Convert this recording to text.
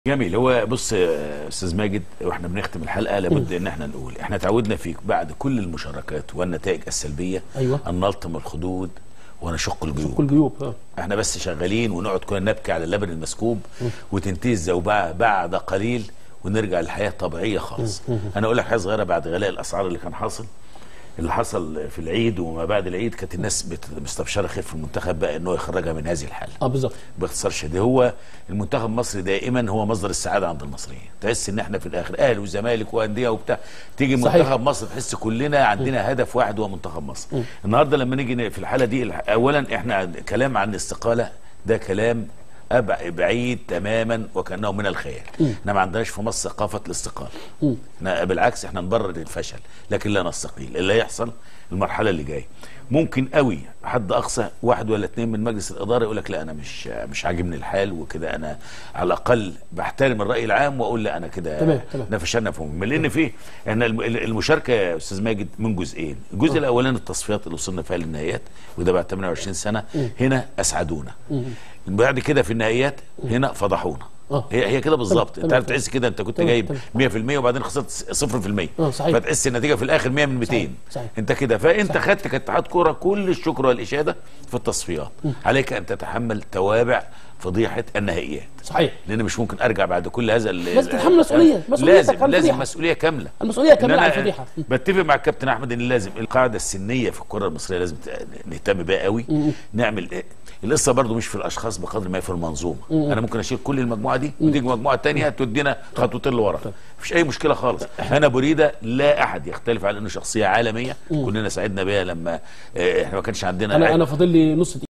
جميل هو بص يا استاذ ماجد واحنا بنختم الحلقه لابد ان احنا نقول احنا تعودنا في بعد كل المشاركات والنتائج السلبيه أيوة. ان نلطم الخدود ونشق الجيوب كل جيوب اه احنا بس شغالين ونقعد كلنا نبكي على اللبن المسكوب وتنتهي الزوبعه بعد قليل ونرجع للحياه الطبيعيه خالص انا اقول لك حاجه صغيره بعد غلاء الاسعار اللي كان حاصل اللي حصل في العيد وما بعد العيد كانت الناس بت- مستبشره خير في المنتخب بقى انه يخرجها من هذه الحاله اه بالظبط باختصار شديد هو المنتخب المصري دائما هو مصدر السعاده عند المصريين تحس ان احنا في الاخر اهلي وزمالك وانديه وبتاع تيجي صحيح. منتخب مصر تحس كلنا عندنا هدف واحد هو منتخب مصر النهارده لما نيجي ن- في الحاله دي الح- اولا احنا كلام عن الاستقاله ده كلام أبع- بعيد تماما وكانه من الخيال احنا ما عندناش في مصر ثقافه الاستقاله احنا بالعكس احنا نبرر الفشل لكن لا نستقيل اللي يحصل المرحله اللي جايه ممكن قوي حد اقصى واحد ولا اتنين من مجلس الاداره يقول لك لا انا مش مش عاجبني الحال وكده انا على الاقل بحترم الراي العام واقول لا انا كده تمام، تمام. احنا فشلنا في مهم لان في احنا الم- المشاركه يا استاذ ماجد من جزئين الجزء الاولاني التصفيات اللي وصلنا فيها للنهائيات وده بعد 28 سنه هنا اسعدونا بعد كده في النهائيات هنا فضحونا آه. هي هي كده بالظبط تمام، انت عارف تمام. تحس كده انت كنت تمام، جايب تمام. 100% وبعدين خسرت 0% آه، صحيح. فتحس النتيجه في الاخر 100 من 200 صحيح، صحيح. انت كده فانت خدت كاتحاد كوره كل الشكر والاشاده في التصفيات عليك ان تتحمل توابع فضيحه النهائيات صحيح لان مش ممكن ارجع بعد كل هذا ال- لازم ال- تتحمل مسؤولية. مسؤوليتك لازم عن لازم الفضيحة. مسؤوليه كامله المسؤولية كاملة إن على أنا الفضيحة. بتفق مع الكابتن احمد ان لازم القاعده السنيه في الكره المصريه لازم ت- نهتم بيها قوي نعمل إيه؟ القصه برضو مش في الاشخاص بقدر ما هي في المنظومه انا ممكن اشيل كل المجموعه دي وتيجي مجموعه تانية تودينا خطوتين لورا مفيش اي مشكله خالص انا بريده لا احد يختلف على انه شخصيه عالميه كلنا سعدنا بيها لما آه، احنا ما كانش عندنا انا انا فاضل لي نص